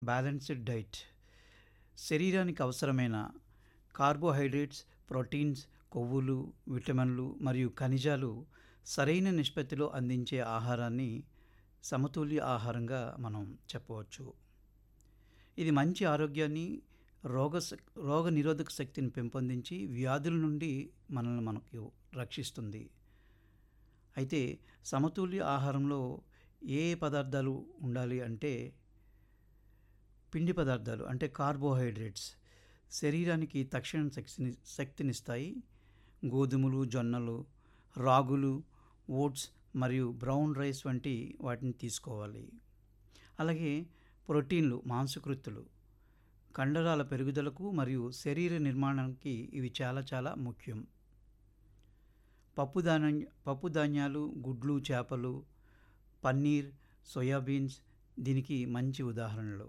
balanced diet శరీరానికి అవసరమైన carbohydrates proteins కొవ్వులు విటమిన్లు మరియు ఖనిజాలు సరైన నిష్పత్తిలో అందించే ఆహారాన్ని సమతుల్య ఆహారంగా మనం చెప్పవచ్చు ఇది మంచి ఆరోగ్యాన్ని రోగ రోగ నిరోధక శక్తిని పెంపొందించి వ్యాధుల నుండి మనల్ని మనకు రక్షిస్తుంది అయితే సమతుల్య ఆహారంలో ఏ పదార్థాలు ఉండాలి అంటే పిండి పదార్థాలు అంటే కార్బోహైడ్రేట్స్ శరీరానికి తక్షణ శక్తిని శక్తినిస్తాయి గోధుమలు జొన్నలు రాగులు ఓట్స్ మరియు బ్రౌన్ రైస్ వంటి వాటిని తీసుకోవాలి అలాగే ప్రోటీన్లు మాంసకృత్తులు కండరాల పెరుగుదలకు మరియు శరీర నిర్మాణానికి ఇవి చాలా చాలా ముఖ్యం పప్పు ధాన్య పప్పు ధాన్యాలు గుడ్లు చేపలు పన్నీర్ సోయాబీన్స్ దీనికి మంచి ఉదాహరణలు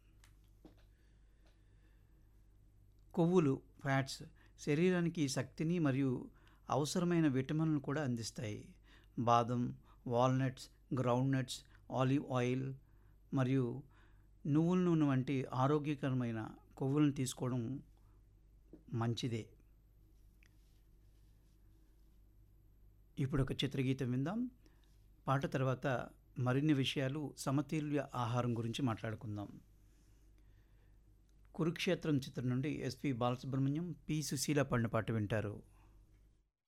కొవ్వులు ఫ్యాట్స్ శరీరానికి శక్తిని మరియు అవసరమైన విటమిన్లను కూడా అందిస్తాయి బాదం వాల్నట్స్ గ్రౌండ్నట్స్ ఆలివ్ ఆయిల్ మరియు నువ్వుల నూనె వంటి ఆరోగ్యకరమైన కొవ్వులను తీసుకోవడం మంచిదే ఇప్పుడు ఒక చిత్రగీతం విందాం పాట తర్వాత మరిన్ని విషయాలు సమతుల్య ఆహారం గురించి మాట్లాడుకుందాం కురుక్షేత్రం చిత్రం నుండి ఎస్పి బాలసుబ్రహ్మణ్యం పి సుశీల పాడిన పాట వింటారు